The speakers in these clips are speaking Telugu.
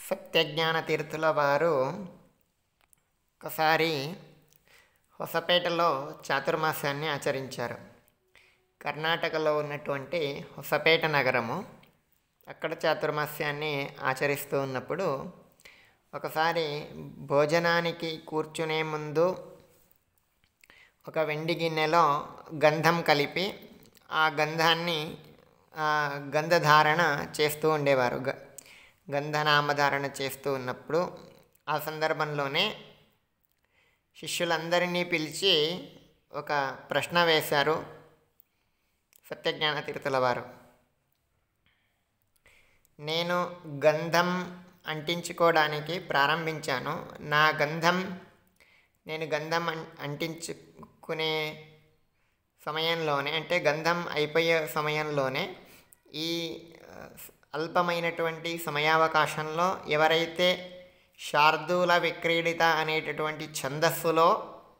సత్యజ్ఞాన తీర్థుల వారు ఒకసారి హొసపేటలో చాతుర్మాసాన్ని ఆచరించారు కర్ణాటకలో ఉన్నటువంటి హొసపేట నగరము అక్కడ చాతుర్మాస్యాన్ని ఆచరిస్తూ ఉన్నప్పుడు ఒకసారి భోజనానికి కూర్చునే ముందు ఒక వెండి గిన్నెలో గంధం కలిపి ఆ గంధాన్ని ఆ గంధధారణ చేస్తూ ఉండేవారు గ గంధనామధారణ చేస్తూ ఉన్నప్పుడు ఆ సందర్భంలోనే శిష్యులందరినీ పిలిచి ఒక ప్రశ్న వేశారు సత్యజ్ఞాన తీర్థుల వారు నేను గంధం అంటించుకోవడానికి ప్రారంభించాను నా గంధం నేను గంధం అం అంటించుకునే సమయంలోనే అంటే గంధం అయిపోయే సమయంలోనే ఈ ఆ, అల్పమైనటువంటి సమయావకాశంలో ఎవరైతే శార్దూల విక్రీడిత అనేటటువంటి ఛందస్సులో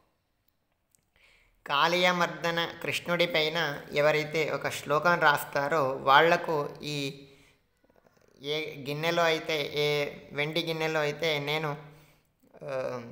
కాళీయమర్దన కృష్ణుడి పైన ఎవరైతే ఒక శ్లోకం రాస్తారో వాళ్లకు ఈ ఏ గిన్నెలో అయితే ఏ వెండి గిన్నెలో అయితే నేను ఆ,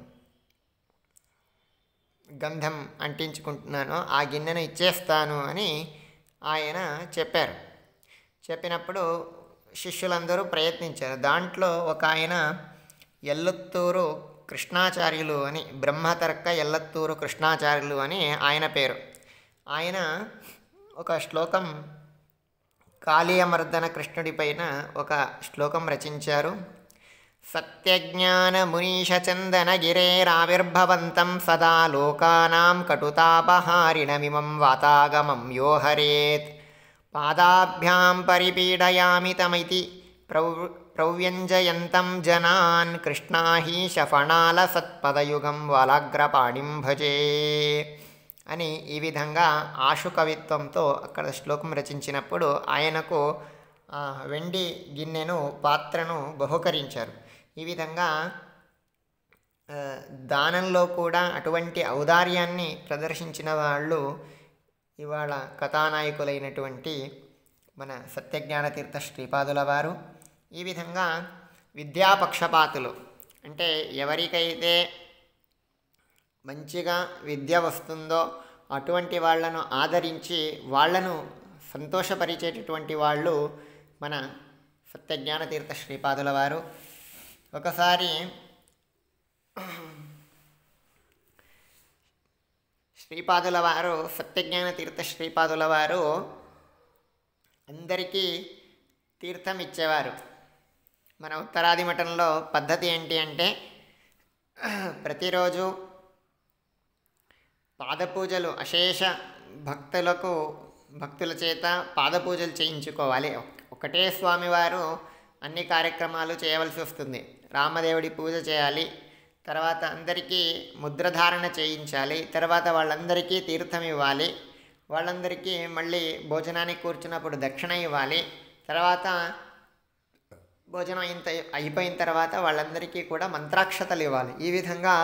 గంధం అంటించుకుంటున్నానో ఆ గిన్నెను ఇచ్చేస్తాను అని ఆయన చెప్పారు చెప్పినప్పుడు శిష్యులందరూ ప్రయత్నించారు దాంట్లో ఒక ఆయన ఎల్లత్తూరు కృష్ణాచార్యులు అని బ్రహ్మతర్క ఎల్లత్తూరు కృష్ణాచార్యులు అని ఆయన పేరు ఆయన ఒక శ్లోకం కాళీయమర్దన కృష్ణుడి పైన ఒక శ్లోకం రచించారు సత్యజ్ఞాన మునీషచందన గిరేరావిర్భవంతం సదా లోకానాం కటుతాపహారిణమిమం వాతాగమం యో హరేత్ పాదాభ్యాం పరిపీడయామి తమితి ప్రౌ ప్రవ్యంజయంతం జనాన్ కృష్ణాహీష ఫణాల సత్పదయుగం వాలాగ్రపాణిం భజే అని ఈ విధంగా ఆశు కవిత్వంతో అక్కడ శ్లోకం రచించినప్పుడు ఆయనకు ఆ, వెండి గిన్నెను పాత్రను బహుకరించారు ఈ విధంగా ఆ, దానంలో కూడా అటువంటి ఔదార్యాన్ని ప్రదర్శించిన వాళ్ళు ఇవాళ కథానాయకులైనటువంటి మన సత్యజ్ఞాన తీర్థ శ్రీపాదుల వారు ఈ విధంగా విద్యాపక్షపాతులు అంటే ఎవరికైతే మంచిగా విద్య వస్తుందో అటువంటి వాళ్ళను ఆదరించి వాళ్ళను సంతోషపరిచేటటువంటి వాళ్ళు మన సత్యజ్ఞాన తీర్థ శ్రీపాదుల వారు ఒకసారి శ్రీపాదుల వారు సత్యజ్ఞాన తీర్థ శ్రీపాదుల వారు అందరికీ తీర్థం ఇచ్చేవారు మన ఉత్తరాది మఠంలో పద్ధతి ఏంటి అంటే ప్రతిరోజు పాదపూజలు అశేష భక్తులకు భక్తుల చేత పాదపూజలు చేయించుకోవాలి ఒకటే స్వామివారు అన్ని కార్యక్రమాలు చేయవలసి వస్తుంది రామదేవుడి పూజ చేయాలి తర్వాత అందరికీ ముద్రధారణ చేయించాలి తర్వాత వాళ్ళందరికీ తీర్థం ఇవ్వాలి వాళ్ళందరికీ మళ్ళీ భోజనానికి కూర్చున్నప్పుడు దక్షిణ ఇవ్వాలి తర్వాత భోజనం అయిన త- అయిపోయిన తర్వాత వాళ్ళందరికీ కూడా మంత్రాక్షతలు ఇవ్వాలి ఈ విధంగా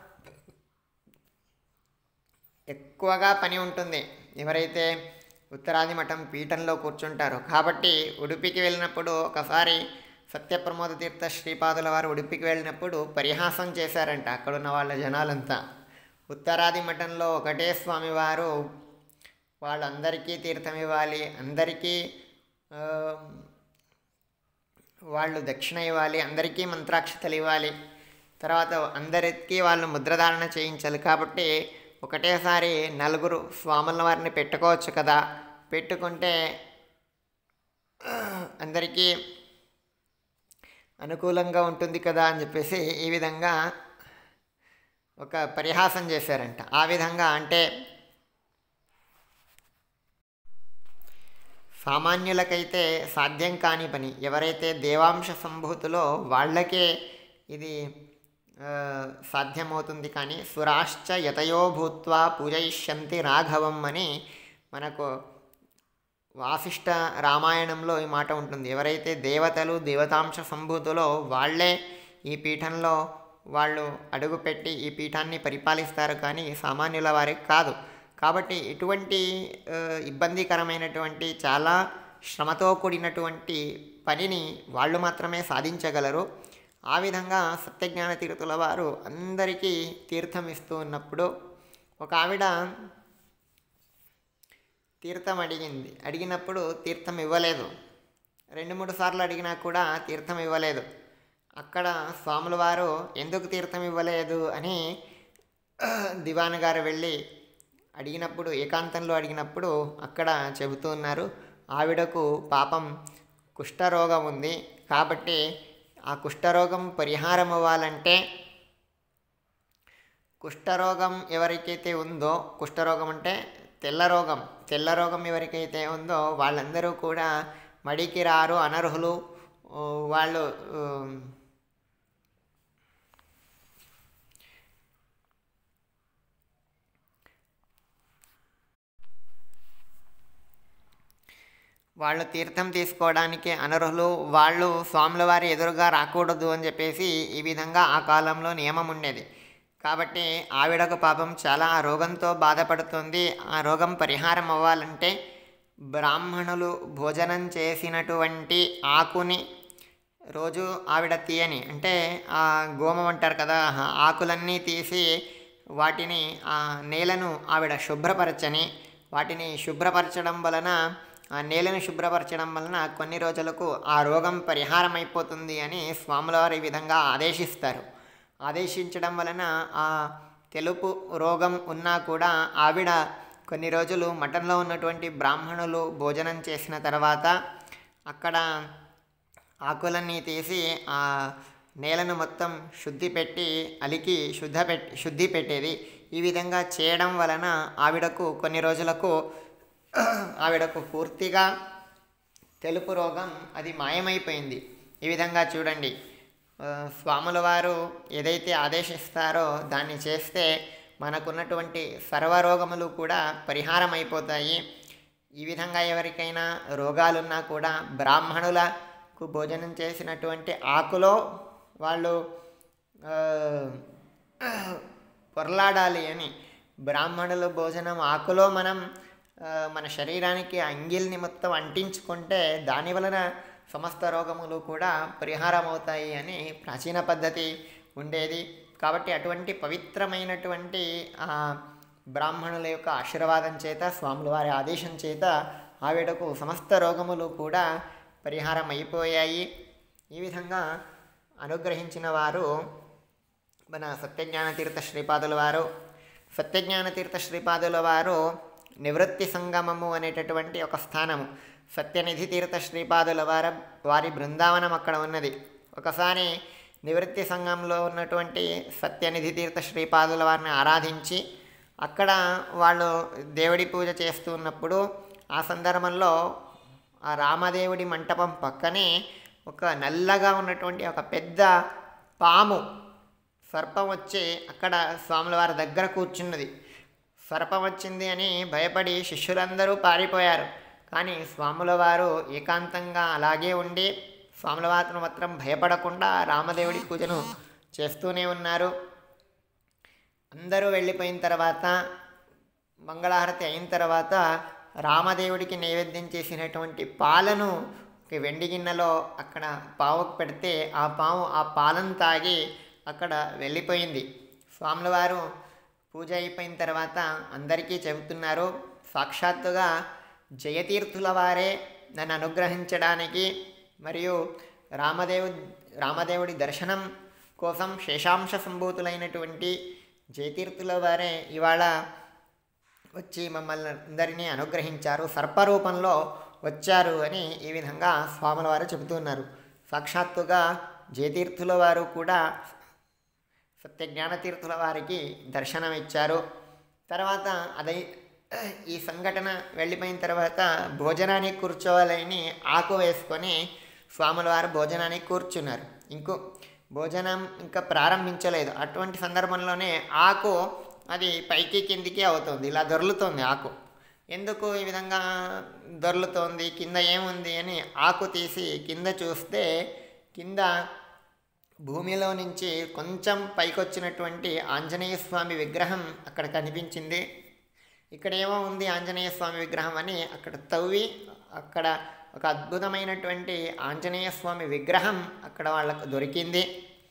ఎక్కువగా పని ఉంటుంది ఎవరైతే ఉత్తరాది మఠం పీఠంలో కూర్చుంటారో కాబట్టి ఉడిపికి వెళ్ళినప్పుడు ఒకసారి సత్యప్రమోద తీర్థ శ్రీపాదుల వారు ఉడిపికి వెళ్ళినప్పుడు పరిహాసం చేశారంట అక్కడున్న వాళ్ళ జనాలంతా ఉత్తరాది మఠంలో ఒకటే స్వామివారు వాళ్ళందరికీ తీర్థం ఇవ్వాలి అందరికీ ఆ, వాళ్ళు దక్షిణ ఇవ్వాలి అందరికీ మంత్రాక్షతలు ఇవ్వాలి తర్వాత అందరికీ వాళ్ళు ముద్రధారణ చేయించాలి కాబట్టి ఒకటేసారి నలుగురు స్వాముల వారిని పెట్టుకోవచ్చు కదా పెట్టుకుంటే అందరికీ అనుకూలంగా ఉంటుంది కదా అని చెప్పేసి ఈ విధంగా ఒక పరిహాసం చేశారంట ఆ విధంగా అంటే సామాన్యులకైతే సాధ్యం కాని పని ఎవరైతే దేవాంశ సంభూతిలో వాళ్ళకే ఇది ఆ, సాధ్యమవుతుంది కానీ సురాశ్చ యతయో భూత్వా పూజయిష్యంతి రాఘవం అని మనకు వాసిష్ఠ రామాయణంలో ఈ మాట ఉంటుంది ఎవరైతే దేవతలు దేవతాంశ సంభూతిలో వాళ్ళే ఈ పీఠంలో వాళ్ళు అడుగుపెట్టి ఈ పీఠాన్ని పరిపాలిస్తారు కానీ సామాన్యుల వారికి కాదు కాబట్టి ఇటువంటి ఆ, ఇబ్బందికరమైనటువంటి చాలా శ్రమతో కూడినటువంటి పనిని వాళ్ళు మాత్రమే సాధించగలరు ఆ విధంగా సత్యజ్ఞాన తీర్థుల వారు అందరికీ తీర్థం ఇస్తూ ఉన్నప్పుడు ఒక ఆవిడ తీర్థం అడిగింది అడిగినప్పుడు తీర్థం ఇవ్వలేదు రెండు మూడు సార్లు అడిగినా కూడా తీర్థం ఇవ్వలేదు అక్కడ స్వాముల వారు ఎందుకు తీర్థం ఇవ్వలేదు అని దివాన్ గారు వెళ్ళి అడిగినప్పుడు ఏకాంతంలో అడిగినప్పుడు అక్కడ చెబుతూ ఉన్నారు ఆవిడకు పాపం కుష్ఠరోగం ఉంది కాబట్టి ఆ కుష్ఠరోగం పరిహారం అవ్వాలంటే కుష్ఠరోగం ఎవరికైతే ఉందో కుష్ఠరోగం అంటే తెల్ల రోగం తెల్ల రోగం ఎవరికైతే ఉందో వాళ్ళందరూ కూడా మడికి రారు అనర్హులు ఊ, వాళ్ళు ఊ, వాళ్ళు తీర్థం తీసుకోవడానికి అనర్హులు వాళ్ళు స్వాముల వారి ఎదురుగా రాకూడదు అని చెప్పేసి ఈ విధంగా ఆ కాలంలో నియమం ఉండేది కాబట్టి ఆవిడకు పాపం చాలా ఆ రోగంతో బాధపడుతుంది ఆ రోగం పరిహారం అవ్వాలంటే బ్రాహ్మణులు భోజనం చేసినటువంటి ఆకుని రోజు ఆవిడ తీయని అంటే ఆ గోమం అంటారు కదా ఆ ఆకులన్నీ తీసి వాటిని ఆ నేలను ఆవిడ శుభ్రపరచని వాటిని శుభ్రపరచడం వలన ఆ నేలను శుభ్రపరచడం వలన కొన్ని రోజులకు ఆ రోగం పరిహారం అయిపోతుంది అని స్వాముల వారు ఈ విధంగా ఆదేశిస్తారు ఆదేశించడం వలన ఆ తెలుపు రోగం ఉన్నా కూడా ఆవిడ కొన్ని రోజులు మఠంలో ఉన్నటువంటి బ్రాహ్మణులు భోజనం చేసిన తర్వాత అక్కడ ఆకులన్నీ తీసి ఆ నేలను మొత్తం శుద్ధి పెట్టి అలికి శుద్ధ పెట్టి శుద్ధి పెట్టేది ఈ విధంగా చేయడం వలన ఆవిడకు కొన్ని రోజులకు ఆవిడకు పూర్తిగా తెలుపు రోగం అది మాయమైపోయింది ఈ విధంగా చూడండి ఆ, స్వాముల వారు ఏదైతే ఆదేశిస్తారో దాన్ని చేస్తే మనకున్నటువంటి సర్వరోగములు కూడా పరిహారం అయిపోతాయి ఈ విధంగా ఎవరికైనా రోగాలున్నా కూడా బ్రాహ్మణులకు భోజనం చేసినటువంటి ఆకులో వాళ్ళు ఆ, పొరలాడాలి అని బ్రాహ్మణుల భోజనం ఆకులో మనం ఆ, మన శరీరానికి అంగిల్ని మొత్తం అంటించుకుంటే దాని వలన సమస్త రోగములు కూడా పరిహారం అవుతాయి అని ప్రాచీన పద్ధతి ఉండేది కాబట్టి అటువంటి పవిత్రమైనటువంటి ఆ బ్రాహ్మణుల యొక్క ఆశీర్వాదం చేత స్వాముల వారి ఆదేశం చేత ఆవిడకు సమస్త రోగములు కూడా పరిహారం అయిపోయాయి ఈ విధంగా అనుగ్రహించిన వారు మన సత్యజ్ఞాన తీర్థ శ్రీపాదుల వారు సత్యజ్ఞాన తీర్థ శ్రీపాదుల వారు నివృత్తి సంగమము అనేటటువంటి ఒక స్థానము సత్యనిధి తీర్థ శ్రీపాదుల వార వారి బృందావనం అక్కడ ఉన్నది ఒకసారి నివృత్తి సంఘంలో ఉన్నటువంటి సత్యనిధి తీర్థ శ్రీపాదుల వారిని ఆరాధించి అక్కడ వాళ్ళు దేవుడి పూజ చేస్తూ ఉన్నప్పుడు ఆ సందర్భంలో ఆ రామదేవుడి మంటపం పక్కనే ఒక నల్లగా ఉన్నటువంటి ఒక పెద్ద పాము సర్పం వచ్చి అక్కడ స్వాముల వారి దగ్గర కూర్చున్నది సర్పం వచ్చింది అని భయపడి శిష్యులందరూ పారిపోయారు కానీ స్వాముల వారు ఏకాంతంగా అలాగే ఉండి స్వాముల వారు మాత్రం భయపడకుండా రామదేవుడి పూజను చేస్తూనే ఉన్నారు అందరూ వెళ్ళిపోయిన తర్వాత మంగళహారతి అయిన తర్వాత రామదేవుడికి నైవేద్యం చేసినటువంటి పాలను ఒక వెండి గిన్నెలో అక్కడ పావుకు పెడితే ఆ పాము ఆ పాలను తాగి అక్కడ వెళ్ళిపోయింది స్వాముల వారు పూజ అయిపోయిన తర్వాత అందరికీ చెబుతున్నారు సాక్షాత్తుగా జయతీర్థుల వారే నన్ను అనుగ్రహించడానికి మరియు రామదేవు రామదేవుడి దర్శనం కోసం శేషాంశ సంభూతులైనటువంటి జయతీర్థుల వారే ఇవాళ వచ్చి మమ్మల్ని అందరినీ అనుగ్రహించారు సర్పరూపంలో వచ్చారు అని ఈ విధంగా స్వాముల వారు చెబుతున్నారు సాక్షాత్తుగా జయతీర్థుల వారు కూడా సత్యజ్ఞానతీర్థుల వారికి దర్శనం ఇచ్చారు తర్వాత అదై ఈ సంఘటన వెళ్ళిపోయిన తర్వాత భోజనానికి కూర్చోవాలని ఆకు వేసుకొని స్వాముల వారు భోజనానికి కూర్చున్నారు ఇంకో భోజనం ఇంకా ప్రారంభించలేదు అటువంటి సందర్భంలోనే ఆకు అది పైకి కిందికి అవుతుంది ఇలా దొర్లుతోంది ఆకు ఎందుకు ఈ విధంగా దొర్లుతోంది కింద ఏముంది అని ఆకు తీసి కింద చూస్తే కింద భూమిలో నుంచి కొంచెం పైకొచ్చినటువంటి ఆంజనేయ స్వామి విగ్రహం అక్కడ కనిపించింది ఇక్కడ ఏమో ఉంది ఆంజనేయ స్వామి విగ్రహం అని అక్కడ తవ్వి అక్కడ ఒక అద్భుతమైనటువంటి ఆంజనేయ స్వామి విగ్రహం అక్కడ వాళ్ళకు దొరికింది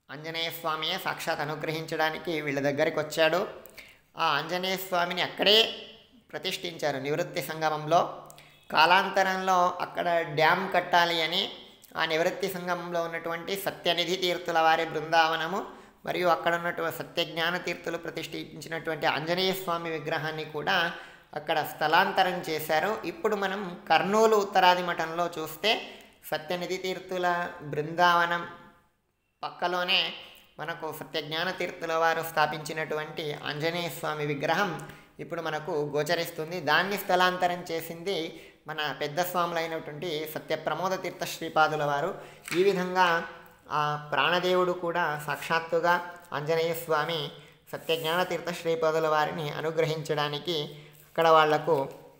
ఆంజనేయ స్వామియే సాక్షాత్ అనుగ్రహించడానికి వీళ్ళ దగ్గరికి వచ్చాడు ఆ ఆంజనేయ స్వామిని అక్కడే ప్రతిష్ఠించారు నివృత్తి సంగమంలో కాలాంతరంలో అక్కడ డ్యామ్ కట్టాలి అని ఆ నివృత్తి సంగమంలో ఉన్నటువంటి సత్యనిధి తీర్థుల వారి బృందావనము మరియు అక్కడ ఉన్నటువంటి సత్యజ్ఞాన తీర్థులు ప్రతిష్ఠించినటువంటి ఆంజనేయ స్వామి విగ్రహాన్ని కూడా అక్కడ స్థలాంతరం చేశారు ఇప్పుడు మనం కర్నూలు ఉత్తరాది మఠంలో చూస్తే సత్యనిధి తీర్థుల బృందావనం పక్కలోనే మనకు సత్యజ్ఞాన తీర్థుల వారు స్థాపించినటువంటి ఆంజనేయ స్వామి విగ్రహం ఇప్పుడు మనకు గోచరిస్తుంది దాన్ని స్థలాంతరం చేసింది మన పెద్ద స్వాములైనటువంటి సత్యప్రమోద తీర్థ శ్రీపాదుల వారు ఈ విధంగా ఆ ప్రాణదేవుడు కూడా సాక్షాత్తుగా ఆంజనేయ స్వామి సత్యజ్ఞాన తీర్థ శ్రీపాదుల వారిని అనుగ్రహించడానికి అక్కడ వాళ్లకు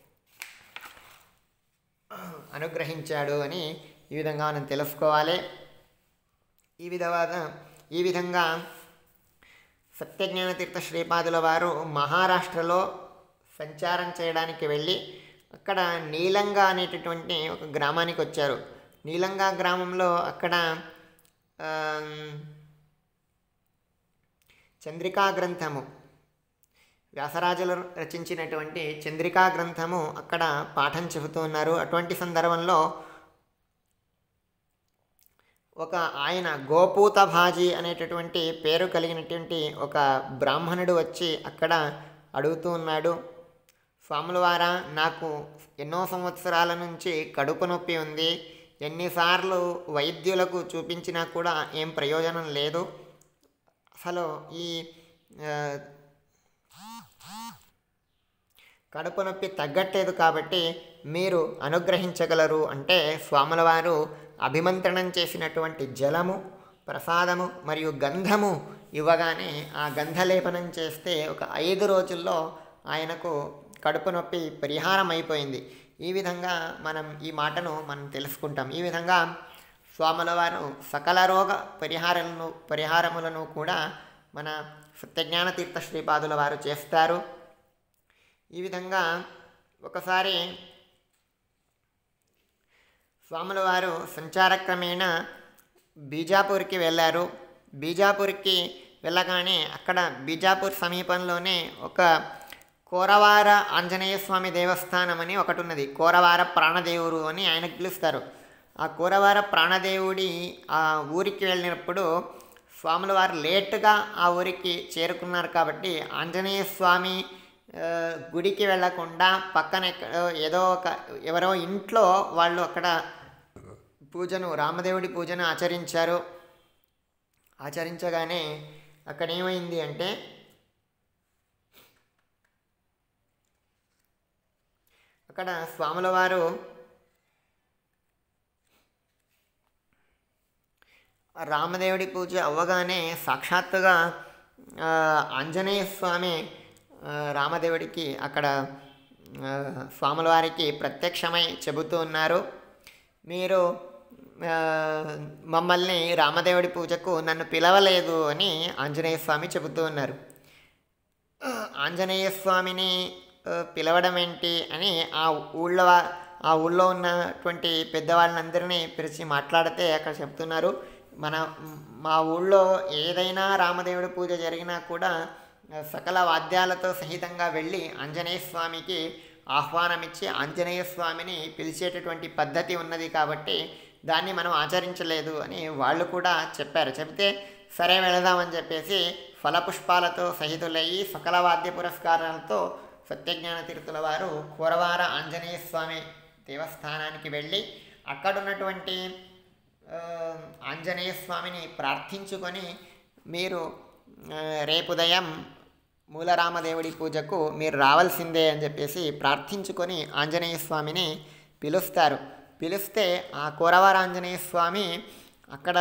అనుగ్రహించాడు అని ఈ విధంగా మనం తెలుసుకోవాలి ఈ విధంగా ఈ విధంగా సత్యజ్ఞాన తీర్థ శ్రీపాదుల వారు మహారాష్ట్రలో సంచారం చేయడానికి వెళ్ళి అక్కడ నీలంగా అనేటటువంటి ఒక గ్రామానికి వచ్చారు నీలంగా గ్రామంలో అక్కడ ఆమ్, చంద్రికా గ్రంథము వ్యాసరాజులు రచించినటువంటి చంద్రికా గ్రంథము అక్కడ పాఠం చెబుతూ ఉన్నారు అటువంటి సందర్భంలో ఒక ఆయన గోపూత భాజీ అనేటటువంటి పేరు కలిగినటువంటి ఒక బ్రాహ్మణుడు వచ్చి అక్కడ అడుగుతూ ఉన్నాడు స్వాముల వారా నాకు ఎన్నో సంవత్సరాల నుంచి కడుపు నొప్పి ఉంది ఎన్నిసార్లు వైద్యులకు చూపించినా కూడా ఏం ప్రయోజనం లేదు అసలు ఈ ఆ, కడుపు నొప్పి తగ్గట్లేదు కాబట్టి మీరు అనుగ్రహించగలరు అంటే స్వాముల వారు అభిమంత్రణం చేసినటువంటి జలము ప్రసాదము మరియు గంధము ఇవ్వగానే ఆ గంధలేపనం చేస్తే ఒక ఐదు రోజుల్లో ఆయనకు కడుపు నొప్పి పరిహారం అయిపోయింది ఈ విధంగా మనం ఈ మాటను మనం తెలుసుకుంటాం ఈ విధంగా స్వాముల వారు సకల రోగ పరిహారములను పరిహారములను కూడా మన సత్యజ్ఞాన తీర్థ శ్రీపాదుల వారు చేస్తారు ఈ విధంగా ఒకసారి స్వాముల వారు సంచారక్రమేణ బీజాపూర్కి వెళ్ళారు బీజాపూర్కి వెళ్ళగానే అక్కడ బీజాపూర్ సమీపంలోనే ఒక కోరవార ఆంజనేయ స్వామి దేవస్థానం అని ఒకటి ఉన్నది కోరవార ప్రాణదేవుడు అని ఆయనకు పిలుస్తారు ఆ కోరవార ప్రాణదేవుడి ఆ ఊరికి వెళ్ళినప్పుడు స్వాముల వారు లేటుగా ఆ ఊరికి చేరుకున్నారు కాబట్టి ఆంజనేయ స్వామి ఆ, గుడికి వెళ్ళకుండా పక్కన ఎక్కడో ఏదో ఒక ఎవరో ఇంట్లో వాళ్ళు అక్కడ పూజను రామదేవుడి పూజను ఆచరించారు ఆచరించగానే అక్కడ ఏమైంది అంటే అక్కడ స్వాముల వారు రామదేవుడి పూజ అవ్వగానే సాక్షాత్తుగా ఆ, ఆంజనేయ స్వామి ఆ, రామదేవుడికి అక్కడ ఆ, స్వాముల వారికి ప్రత్యక్షమై చెబుతూ ఉన్నారు మీరు ఆ, మమ్మల్ని రామదేవుడి పూజకు నన్ను పిలవలేదు అని ఆంజనేయ స్వామి చెబుతూ ఉన్నారు ఆంజనేయ స్వామిని ఆ, పిలవడం ఏంటి అని ఆ ఊళ్ళో వా- ఆ ఊళ్ళో ఉన్నటువంటి పెద్దవాళ్ళందరినీ పిలిచి మాట్లాడితే అక్కడ చెప్తున్నారు మన మా ఊళ్ళో ఏదైనా రామదేవుడి పూజ జరిగినా కూడా ఆ, సకల వాద్యాలతో సహితంగా వెళ్ళి ఆంజనేయ స్వామికి ఆహ్వానం ఇచ్చి ఆంజనేయ స్వామిని పిలిచేటటువంటి పద్ధతి ఉన్నది కాబట్టి దాన్ని మనం ఆచరించలేదు అని వాళ్ళు కూడా చెప్పారు చెప్తే సరే వెళదామని చెప్పేసి ఫలపుష్పాలతో సహితులయ్యి సకల వాద్య పురస్కారాలతో సత్యజ్ఞాన తీర్థుల వారు కూరవార ఆంజనేయ స్వామి దేవస్థానానికి వెళ్ళి అక్కడున్నటువంటి ఆ, ఆంజనేయ స్వామిని ప్రార్థించుకొని మీరు ఆ, రేపు ఉదయం మూలరామదేవుడి పూజకు మీరు రావాల్సిందే అని చెప్పేసి ప్రార్థించుకొని ఆంజనేయ స్వామిని పిలుస్తారు పిలిస్తే ఆ కూరవార ఆంజనేయ స్వామి అక్కడ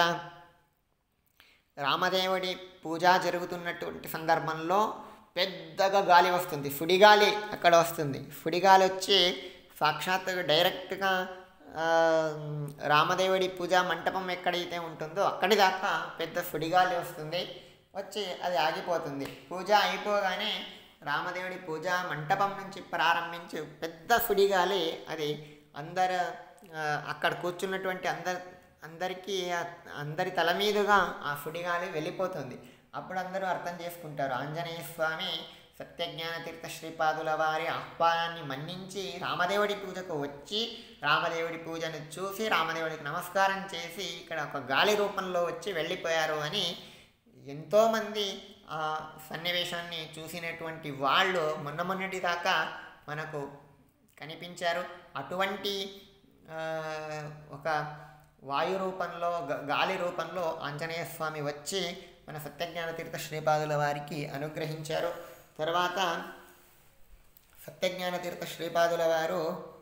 రామదేవుడి పూజ జరుగుతున్నటువంటి సందర్భంలో పెద్దగా గాలి వస్తుంది సుడిగాలి అక్కడ వస్తుంది సుడిగాలి వచ్చి సాక్షాత్తుగా డైరెక్ట్గా ఆ, రామదేవుడి పూజా మంటపం ఎక్కడైతే ఉంటుందో అక్కడి దాకా పెద్ద సుడిగాలి వస్తుంది వచ్చి అది ఆగిపోతుంది పూజ అయిపోగానే రామదేవుడి పూజా మంటపం నుంచి ప్రారంభించి పెద్ద సుడిగాలి అది అందరు ఆ, అక్కడ కూర్చున్నటువంటి అందరు అందరికీ ఆ- అందరి తల మీదుగా ఆ సుడిగాలి వెళ్ళిపోతుంది అప్పుడు అందరూ అర్థం చేసుకుంటారు ఆంజనేయ స్వామి సత్యజ్ఞాన తీర్థ శ్రీపాదుల వారి ఆహ్వానాన్ని మన్నించి రామదేవుడి పూజకు వచ్చి రామదేవుడి పూజను చూసి రామదేవుడికి నమస్కారం చేసి ఇక్కడ ఒక గాలి రూపంలో వచ్చి వెళ్ళిపోయారు అని ఎంతోమంది ఆ సన్నివేశాన్ని చూసినటువంటి వాళ్ళు మొన్న మొన్నటి దాకా మనకు కనిపించారు అటువంటి ఆ, ఒక వాయు రూపంలో గ- గాలి రూపంలో ఆంజనేయ స్వామి వచ్చి మన సత్యజ్ఞాన తీర్థ శ్రీపాదుల వారికి అనుగ్రహించారు తర్వాత సత్యజ్ఞాన తీర్థ శ్రీపాదుల వారు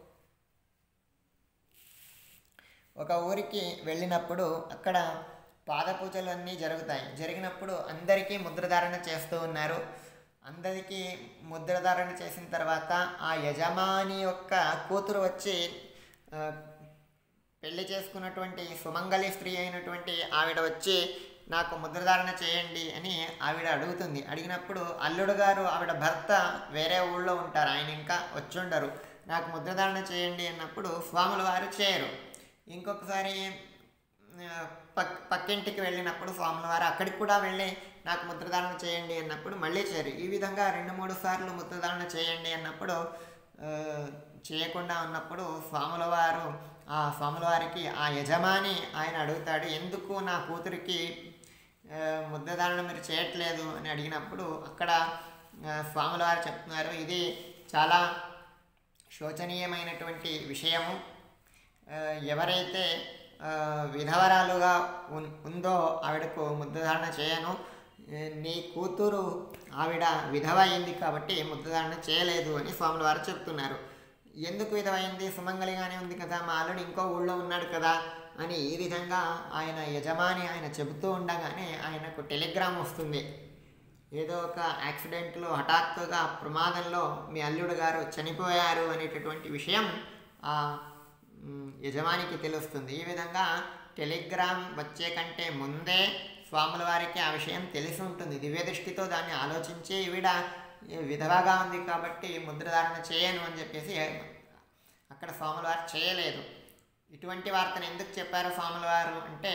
ఒక ఊరికి వెళ్ళినప్పుడు అక్కడ పాదపూజలు అన్నీ జరుగుతాయి జరిగినప్పుడు అందరికీ ముద్రధారణ చేస్తూ ఉన్నారు అందరికీ ముద్రధారణ చేసిన తర్వాత ఆ యజమాని యొక్క కూతురు వచ్చి ఆ, పెళ్లి చేసుకున్నటువంటి సుమంగళి స్త్రీ అయినటువంటి ఆవిడ వచ్చి నాకు ముద్రధారణ చేయండి అని ఆవిడ అడుగుతుంది అడిగినప్పుడు అల్లుడు గారు ఆవిడ భర్త వేరే ఊళ్ళో ఉంటారు ఆయన ఇంకా వచ్చుండరు నాకు ముద్రధారణ చేయండి అన్నప్పుడు స్వాముల వారు చేయరు ఇంకొకసారి ఆ, పక్ పక్కింటికి వెళ్ళినప్పుడు స్వాముల వారు అక్కడికి కూడా వెళ్ళి నాకు ముద్రధారణ చేయండి అన్నప్పుడు మళ్ళీ చేయరు ఈ విధంగా రెండు మూడు సార్లు ముద్రధారణ చేయండి అన్నప్పుడు ఆ, చేయకుండా ఉన్నప్పుడు స్వాముల వారు ఆ స్వాముల వారికి ఆ యజమాని ఆయన అడుగుతాడు ఎందుకు నా కూతురికి ఆ, ముద్రధారణ మీరు చేయట్లేదు అని అడిగినప్పుడు అక్కడ ఆ, స్వాముల వారు చెప్తున్నారు ఇది చాలా శోచనీయమైనటువంటి విషయము ఆ, ఎవరైతే ఆ, విధవరాలుగా ఉన్- ఉందో ఆవిడకు ముద్రధారణ చేయను ఏ, నీ కూతురు ఆవిడ విధవ అయింది కాబట్టి ముద్రధారణ చేయలేదు అని స్వాముల వారు చెప్తున్నారు ఎందుకు విధవైంది సుమంగళిగానే ఉంది కదా మా అల్లుడు ఇంకో ఊళ్ళో ఉన్నాడు కదా అని ఈ విధంగా ఆయన యజమాని ఆయన చెబుతూ ఉండగానే ఆయనకు టెలిగ్రామ్ వస్తుంది ఏదో ఒక యాక్సిడెంట్లో హఠాత్తుగా ప్రమాదంలో మీ అల్లుడు గారు చనిపోయారు అనేటటువంటి విషయం ఆ మ్, యజమానికి తెలుస్తుంది ఈ విధంగా టెలిగ్రామ్ వచ్చే కంటే ముందే స్వాముల వారికి ఆ విషయం తెలిసి ఉంటుంది దివ్య దృష్టితో దాన్ని ఆలోచించి ఈవిడ విధవగా ఉంది కాబట్టి ముద్రధారణ చేయను అని చెప్పేసి అక్కడ స్వాముల వారు చేయలేదు ఇటువంటి వార్తను ఎందుకు చెప్పారు స్వాముల వారు అంటే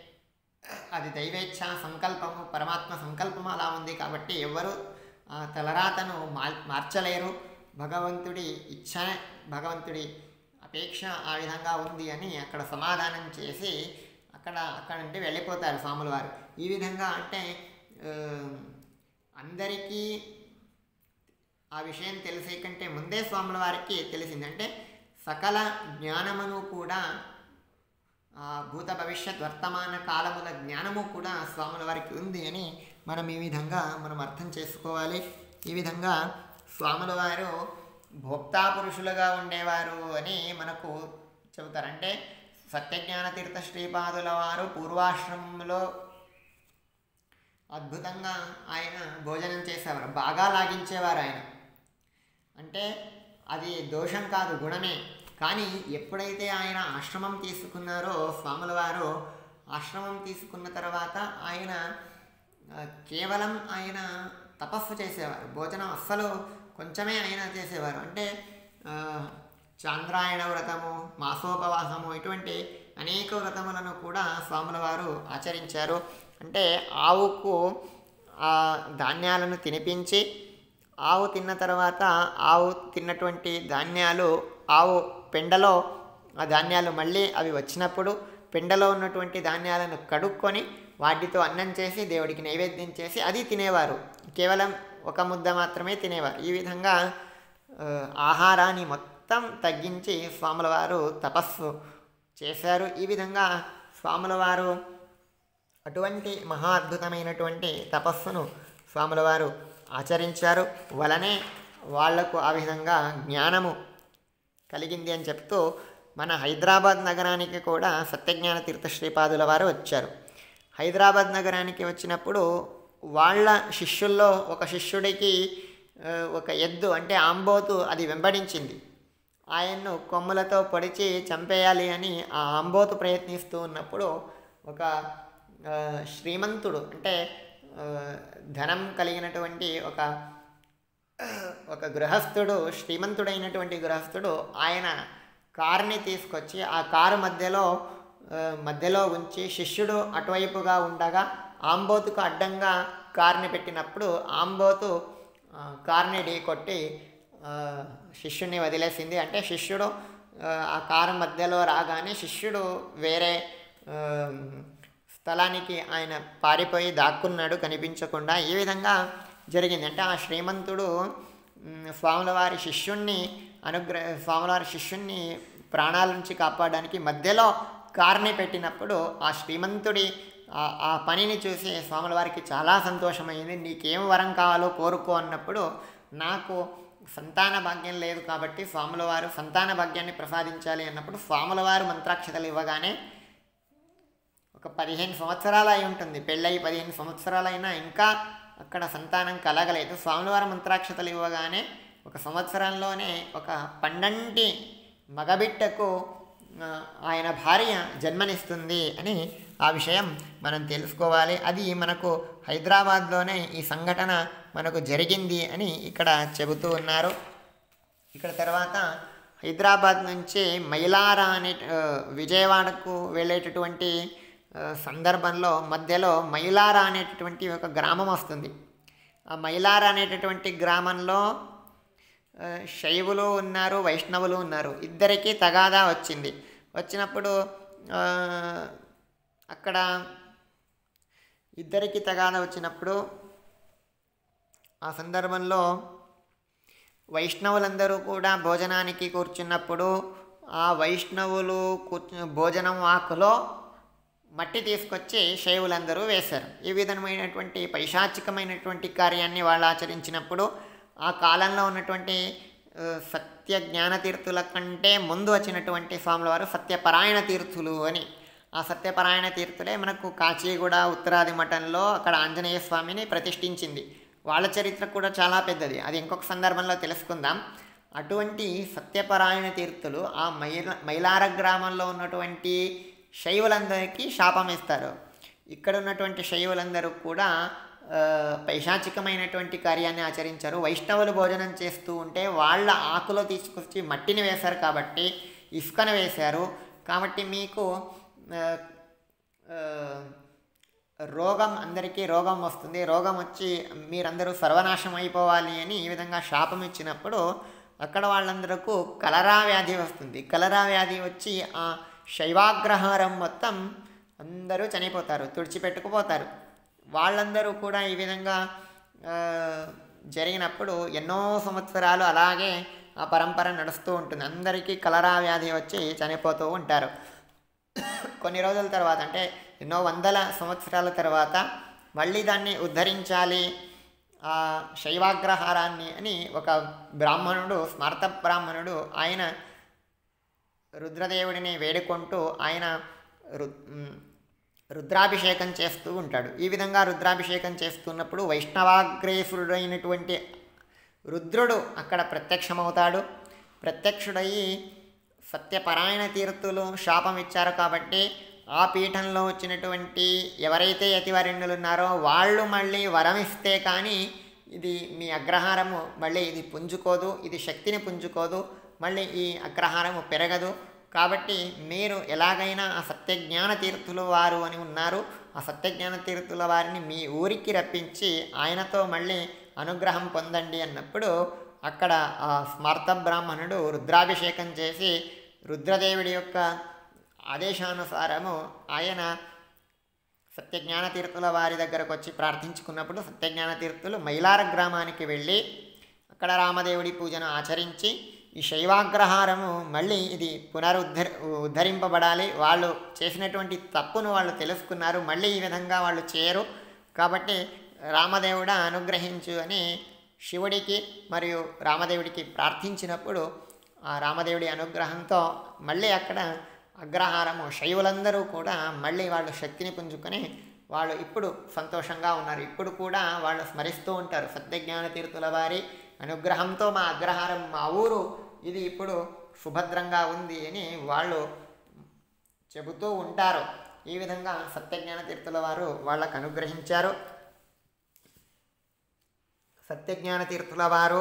అది దైవేచ్ఛ సంకల్పము పరమాత్మ సంకల్పం అలా ఉంది కాబట్టి ఎవరు ఆ తలరాతను మార్ మార్చలేరు భగవంతుడి ఇచ్ఛ భగవంతుడి అపేక్ష ఆ విధంగా ఉంది అని అక్కడ సమాధానం చేసి అక్కడ అక్కడ నుండి వెళ్ళిపోతారు స్వాముల వారు ఈ విధంగా అంటే ఆ, అందరికీ ఆ విషయం తెలిసే కంటే ముందే స్వాముల వారికి తెలిసింది అంటే సకల జ్ఞానమును కూడా ఆ భూత భవిష్యత్ వర్తమాన కాలముల జ్ఞానము కూడా స్వాముల వారికి ఉంది అని మనం ఈ విధంగా మనం అర్థం చేసుకోవాలి ఈ విధంగా స్వాముల వారు భోక్తా పురుషులుగా ఉండేవారు అని మనకు చెబుతారు అంటే సత్యజ్ఞాన తీర్థ శ్రీపాదుల వారు పూర్వాశ్రమంలో అద్భుతంగా ఆయన భోజనం చేసేవారు బాగా లాగించేవారు ఆయన అంటే అది దోషం కాదు గుణమే కానీ ఎప్పుడైతే ఆయన ఆశ్రమం తీసుకున్నారో స్వాముల వారు ఆశ్రమం తీసుకున్న తర్వాత ఆయన ఆ, కేవలం ఆయన తపస్సు చేసేవారు భోజనం అస్సలు కొంచెమే ఆయన చేసేవారు అంటే ఆ, చాంద్రాయణ వ్రతము మాసోపవాసము ఇటువంటి అనేక వ్రతములను కూడా స్వాముల వారు ఆచరించారు అంటే ఆవుకు ఆ ధాన్యాలను తినిపించి ఆవు తిన్న తర్వాత ఆవు తిన్నటువంటి ధాన్యాలు ఆవు పెండలో ఆ ధాన్యాలు మళ్ళీ అవి వచ్చినప్పుడు పెండలో ఉన్నటువంటి ధాన్యాలను కడుక్కొని వాటితో అన్నం చేసి దేవుడికి నైవేద్యం చేసి అది తినేవారు కేవలం ఒక ముద్ద మాత్రమే తినేవారు ఈ విధంగా ఆ, ఆహారాన్ని మొత్తం తగ్గించి స్వాముల వారు తపస్సు చేశారు ఈ విధంగా స్వాముల వారు అటువంటి మహా అద్భుతమైనటువంటి తపస్సును స్వాముల వారు ఆచరించారు వలనే వాళ్లకు ఆ విధంగా జ్ఞానము కలిగింది అని చెప్తూ మన హైదరాబాద్ నగరానికి కూడా సత్యజ్ఞాన తీర్థ శ్రీపాదుల వారు వచ్చారు హైదరాబాద్ నగరానికి వచ్చినప్పుడు వాళ్ళ శిష్యుల్లో ఒక శిష్యుడికి ఆ, ఒక ఎద్దు అంటే ఆంబోతు అది వెంబడించింది ఆయన్ను కొమ్ములతో పొడిచి చంపేయాలి అని ఆ ఆంబోతు ప్రయత్నిస్తూ ఉన్నప్పుడు ఒక ఆ, శ్రీమంతుడు అంటే ఆ, ధనం కలిగినటువంటి ఒక ఒక గృహస్థుడు శ్రీమంతుడైనటువంటి గృహస్థుడు ఆయన కారుని తీసుకొచ్చి ఆ కారు మధ్యలో ఆ, మధ్యలో ఉంచి శిష్యుడు అటువైపుగా ఉండగా ఆంబోతుకు అడ్డంగా కారుని పెట్టినప్పుడు ఆంబోతు ఆ, కారుని ఢీ కొట్టి ఆ, శిష్యుడిని వదిలేసింది అంటే శిష్యుడు ఆ, ఆ కారు మధ్యలో రాగానే శిష్యుడు వేరే ఆ, స్థలానికి ఆయన పారిపోయి దాక్కున్నాడు కనిపించకుండా ఈ విధంగా జరిగింది అంటే ఆ శ్రీమంతుడు మ్, స్వాముల వారి శిష్యుణ్ణి అనుగ్రహ స్వాముల వారి శిష్యుణ్ణి ప్రాణాల నుంచి కాపాడడానికి మధ్యలో కారుని పెట్టినప్పుడు ఆ శ్రీమంతుడి ఆ- ఆ పనిని చూసి స్వాముల వారికి చాలా సంతోషమైంది నీకేం వరం కావాలో కోరుకో అన్నప్పుడు నాకు సంతాన భాగ్యం లేదు కాబట్టి స్వాముల వారు సంతాన భాగ్యాన్ని ప్రసాదించాలి అన్నప్పుడు స్వాముల వారు మంత్రాక్షతలు ఇవ్వగానే ఒక పదిహేను సంవత్సరాలు అయి ఉంటుంది పెళ్ళయి పదిహేను సంవత్సరాలైనా ఇంకా అక్కడ సంతానం కలగలేదు స్వామివారి మంత్రాక్షతలు ఇవ్వగానే ఒక సంవత్సరంలోనే ఒక పండంటి మగబిట్టకు ఆ, ఆయన భార్య జన్మనిస్తుంది అని ఆ విషయం మనం తెలుసుకోవాలి అది మనకు హైదరాబాద్లోనే ఈ సంఘటన మనకు జరిగింది అని ఇక్కడ చెబుతూ ఉన్నారు ఇక్కడ తర్వాత హైదరాబాద్ నుంచి మైలారా అనే ఆ, విజయవాడకు వెళ్ళేటటువంటి ఆ, సందర్భంలో మధ్యలో మైలారా అనేటటువంటి ఒక గ్రామం వస్తుంది ఆ మైలారా అనేటటువంటి గ్రామంలో ఆ, శైవులు ఉన్నారు వైష్ణవులు ఉన్నారు ఇద్దరికీ తగాదా వచ్చింది వచ్చినప్పుడు ఆ, అక్కడ ఇద్దరికి తగాదా వచ్చినప్పుడు ఆ సందర్భంలో వైష్ణవులందరూ కూడా భోజనానికి కూర్చున్నప్పుడు ఆ వైష్ణవులు కూర్చు భోజనం ఆకులో మట్టి తీసుకొచ్చి శైవులందరూ వేశారు ఈ విధమైనటువంటి పైశాచికమైనటువంటి కార్యాన్ని వాళ్ళు ఆచరించినప్పుడు ఆ కాలంలో ఉన్నటువంటి ఆ, సత్య జ్ఞాన తీర్థుల కంటే ముందు వచ్చినటువంటి స్వాముల వారు సత్యపరాయణ తీర్థులు అని ఆ సత్యపరాయణ తీర్థులే మనకు కాచిగూడ ఉత్తరాది మఠంలో అక్కడ ఆంజనేయ స్వామిని ప్రతిష్ఠించింది వాళ్ళ చరిత్ర కూడా చాలా పెద్దది అది ఇంకొక సందర్భంలో తెలుసుకుందాం అటువంటి సత్యపరాయణ తీర్థులు ఆ మైల మైలార గ్రామంలో ఉన్నటువంటి శైవులందరికీ శాపం ఇస్తారు ఇక్కడ ఉన్నటువంటి శైవులందరూ కూడా ఆ, పైశాచికమైనటువంటి కార్యాన్ని ఆచరించారు వైష్ణవులు భోజనం చేస్తూ ఉంటే వాళ్ళ ఆకులో తీసుకొచ్చి మట్టిని వేశారు కాబట్టి ఇసుకను వేశారు కాబట్టి మీకు ఆ, ఆ, రోగం అందరికీ రోగం వస్తుంది రోగం వచ్చి మీరందరూ సర్వనాశం అయిపోవాలి అని ఈ విధంగా శాపం ఇచ్చినప్పుడు అక్కడ వాళ్ళందరకు కలరా వ్యాధి వస్తుంది కలరా వ్యాధి వచ్చి ఆ శైవాగ్రహారం మొత్తం అందరూ చనిపోతారు తుడిచిపెట్టుకుపోతారు వాళ్ళందరూ కూడా ఈ విధంగా ఆ, జరిగినప్పుడు ఎన్నో సంవత్సరాలు అలాగే ఆ పరంపర నడుస్తూ ఉంటుంది అందరికీ కలరా వ్యాధి వచ్చి చనిపోతూ ఉంటారు కొన్ని రోజుల తర్వాత అంటే ఎన్నో వందల సంవత్సరాల తర్వాత మళ్ళీ దాన్ని ఉద్ధరించాలి ఆ శైవాగ్రహారాన్ని అని ఒక బ్రాహ్మణుడు స్మార్త బ్రాహ్మణుడు ఆయన రుద్రదేవుడిని వేడుకుంటూ ఆయన రు మ్, రుద్రాభిషేకం చేస్తూ ఉంటాడు ఈ విధంగా రుద్రాభిషేకం చేస్తున్నప్పుడు వైష్ణవాగ్రేసురుడైనటువంటి రుద్రుడు అక్కడ ప్రత్యక్షమవుతాడు ప్రత్యక్షుడయ్యి సత్యపరాయణ తీర్థులు శాపం ఇచ్చారు కాబట్టి ఆ పీఠంలో వచ్చినటువంటి ఎవరైతే యతివరణ్యులు ఉన్నారో వాళ్ళు మళ్ళీ వరం ఇస్తే కానీ ఇది మీ అగ్రహారము మళ్ళీ ఇది పుంజుకోదు ఇది శక్తిని పుంజుకోదు మళ్ళీ ఈ అగ్రహారము పెరగదు కాబట్టి మీరు ఎలాగైనా ఆ సత్యజ్ఞాన తీర్థుల వారు అని ఉన్నారు ఆ సత్యజ్ఞాన తీర్థుల వారిని మీ ఊరికి రప్పించి ఆయనతో మళ్ళీ అనుగ్రహం పొందండి అన్నప్పుడు అక్కడ ఆ స్మార్త బ్రాహ్మణుడు రుద్రాభిషేకం చేసి రుద్రదేవుడి యొక్క ఆదేశానుసారము ఆయన సత్యజ్ఞాన తీర్థుల వారి దగ్గరకు వచ్చి ప్రార్థించుకున్నప్పుడు సత్యజ్ఞాన తీర్థులు మైలార గ్రామానికి వెళ్ళి అక్కడ రామదేవుడి పూజను ఆచరించి ఈ శైవాగ్రహారము మళ్ళీ ఇది పునరుద్ధరి ఉద్ధరింపబడాలి వాళ్ళు చేసినటువంటి తప్పును వాళ్ళు తెలుసుకున్నారు మళ్ళీ ఈ విధంగా వాళ్ళు చేయరు కాబట్టి రామదేవుడ అనుగ్రహించు అని శివుడికి మరియు రామదేవుడికి ప్రార్థించినప్పుడు ఆ రామదేవుడి అనుగ్రహంతో మళ్ళీ అక్కడ అగ్రహారము శైవులందరూ కూడా మళ్ళీ వాళ్ళు శక్తిని పుంజుకొని వాళ్ళు ఇప్పుడు సంతోషంగా ఉన్నారు ఇప్పుడు కూడా వాళ్ళు స్మరిస్తూ ఉంటారు సత్యజ్ఞాన తీర్థుల వారి అనుగ్రహంతో మా అగ్రహారం మా ఊరు ఇది ఇప్పుడు సుభద్రంగా ఉంది అని వాళ్ళు చెబుతూ ఉంటారు ఈ విధంగా సత్యజ్ఞాన తీర్థుల వారు వాళ్ళకు అనుగ్రహించారు సత్యజ్ఞాన తీర్థుల వారు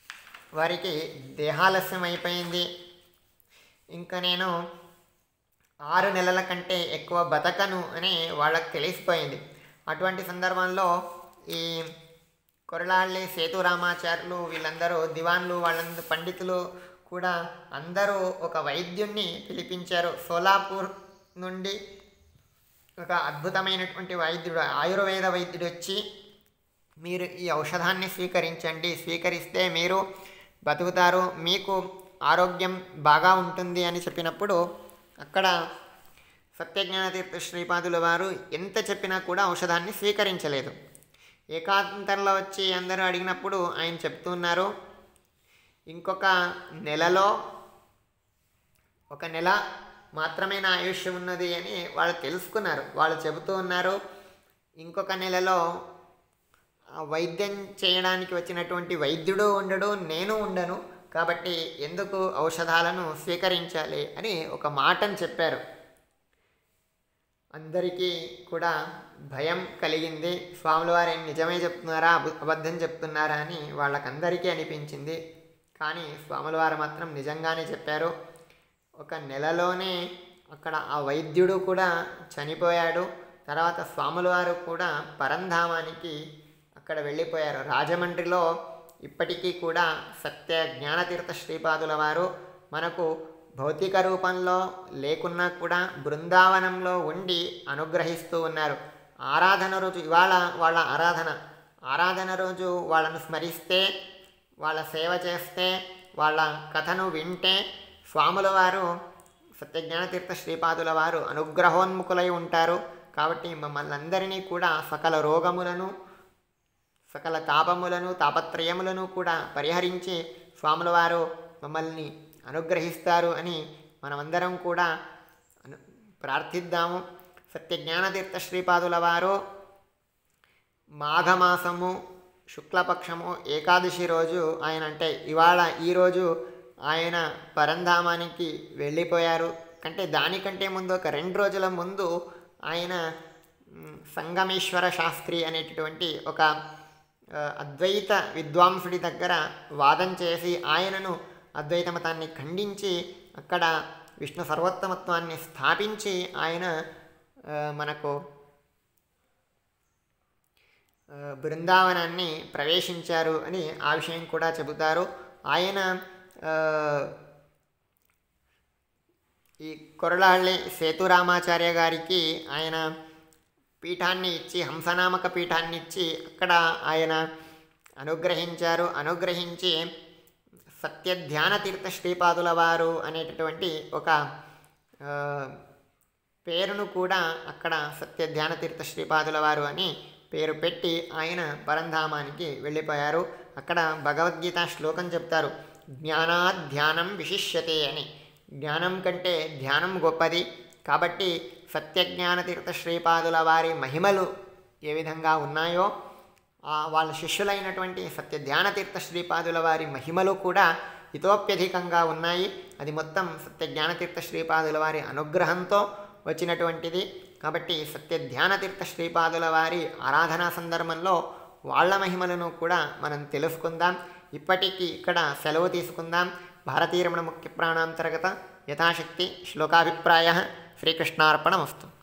వారికి దేహాలస్యం అయిపోయింది ఇంకా నేను ఆరు నెలల కంటే ఎక్కువ బతకను అని వాళ్ళకి తెలిసిపోయింది అటువంటి సందర్భంలో ఈ కొరలాళ్ళి సేతురామాచార్యులు వీళ్ళందరూ దివాన్లు వాళ్ళందరూ పండితులు కూడా అందరూ ఒక వైద్యుణ్ణి పిలిపించారు సోలాపూర్ నుండి ఒక అద్భుతమైనటువంటి వైద్యుడు ఆయుర్వేద వైద్యుడు వచ్చి మీరు ఈ ఔషధాన్ని స్వీకరించండి స్వీకరిస్తే మీరు బతుకుతారు మీకు ఆరోగ్యం బాగా ఉంటుంది అని చెప్పినప్పుడు అక్కడ సత్యజ్ఞానతీర్థ శ్రీపాదుల వారు ఎంత చెప్పినా కూడా ఔషధాన్ని స్వీకరించలేదు ఏకాంతంలో వచ్చి అందరూ అడిగినప్పుడు ఆయన చెప్తున్నారు ఇంకొక నెలలో ఒక నెల మాత్రమే నా ఆయుష్యం ఉన్నది అని వాళ్ళు తెలుసుకున్నారు వాళ్ళు చెబుతూ ఉన్నారు ఇంకొక నెలలో ఆ వైద్యం చేయడానికి వచ్చినటువంటి వైద్యుడు ఉండడు నేను ఉండను కాబట్టి ఎందుకు ఔషధాలను స్వీకరించాలి అని ఒక మాటను చెప్పారు అందరికీ కూడా భయం కలిగింది స్వాముల వారు ఏం నిజమే చెప్తున్నారా అబ- అబద్ధం చెప్తున్నారా అని వాళ్ళకందరికీ అనిపించింది కానీ స్వాముల వారు మాత్రం నిజంగానే చెప్పారు ఒక నెలలోనే అక్కడ ఆ వైద్యుడు కూడా చనిపోయాడు తర్వాత స్వాముల వారు కూడా పరంధామానికి అక్కడ వెళ్ళిపోయారు రాజమండ్రిలో ఇప్పటికీ కూడా సత్య జ్ఞానతీర్థ శ్రీపాదుల వారు మనకు భౌతిక రూపంలో లేకున్నా కూడా బృందావనంలో ఉండి అనుగ్రహిస్తూ ఉన్నారు ఆరాధన రోజు ఇవాళ వాళ్ళ ఆరాధన ఆరాధన రోజు వాళ్ళను స్మరిస్తే వాళ్ళ సేవ చేస్తే వాళ్ళ కథను వింటే స్వాముల వారు సత్యజ్ఞానతీర్థ శ్రీపాదుల వారు అనుగ్రహోన్ముఖులై ఉంటారు కాబట్టి మమ్మల్ని అందరినీ కూడా సకల రోగములను సకల తాపములను తాపత్రయములను కూడా పరిహరించి స్వాముల వారు మమ్మల్ని అనుగ్రహిస్తారు అని మనమందరం కూడా అను ప్రార్థిద్దాము సత్యజ్ఞానతీర్థ శ్రీపాదుల వారు మాఘమాసము శుక్లపక్షము ఏకాదశి రోజు ఆయన అంటే ఇవాళ ఈరోజు ఆయన పరంధామానికి వెళ్ళిపోయారు అంటే దానికంటే ముందు ఒక రెండు రోజుల ముందు ఆయన మ్, సంగమేశ్వర శాస్త్రి అనేటటువంటి ఒక ఆ, అద్వైత విద్వాంసుడి దగ్గర వాదం చేసి ఆయనను అద్వైత మతాన్ని ఖండించి అక్కడ విష్ణు సర్వోత్తమత్వాన్ని స్థాపించి ఆయన ఆ, మనకు ఆ, బృందావనాన్ని ప్రవేశించారు అని ఆ విషయం కూడా చెబుతారు ఆయన ఆ, ఈ కొరలాళ్ళి సేతురామాచార్య గారికి ఆయన పీఠాన్ని ఇచ్చి హంసనామక పీఠాన్ని ఇచ్చి అక్కడ ఆయన అనుగ్రహించారు అనుగ్రహించి సత్యధ్యాన తీర్థ శ్రీపాదుల వారు అనేటటువంటి ఒక ఆ, పేరును కూడా అక్కడ సత్యధ్యాన తీర్థ శ్రీపాదుల వారు అని పేరు పెట్టి ఆయన పరంధామానికి వెళ్ళిపోయారు అక్కడ భగవద్గీత శ్లోకం చెప్తారు జ్ఞానాద్ ధ్యానం విశిష్యతే అని జ్ఞానం కంటే ధ్యానం గొప్పది కాబట్టి సత్యజ్ఞాన తీర్థ శ్రీపాదుల వారి మహిమలు ఏ విధంగా ఉన్నాయో ఆ వాళ్ళ శిష్యులైనటువంటి సత్య ధ్యానతీర్థ శ్రీపాదుల వారి మహిమలు కూడా ఇతోప్యధికంగా ఉన్నాయి అది మొత్తం సత్య జ్ఞానతీర్థ శ్రీపాదుల వారి అనుగ్రహంతో వచ్చినటువంటిది కాబట్టి సత్య ధ్యానతీర్థ శ్రీపాదుల వారి ఆరాధనా సందర్భంలో వాళ్ళ మహిమలను కూడా మనం తెలుసుకుందాం ఇప్పటికీ ఇక్కడ సెలవు తీసుకుందాం భారతీరమణ ముఖ్య ప్రాణాంతర్గత యథాశక్తి శ్లోకాభిప్రాయ శ్రీకృష్ణార్పణమస్తు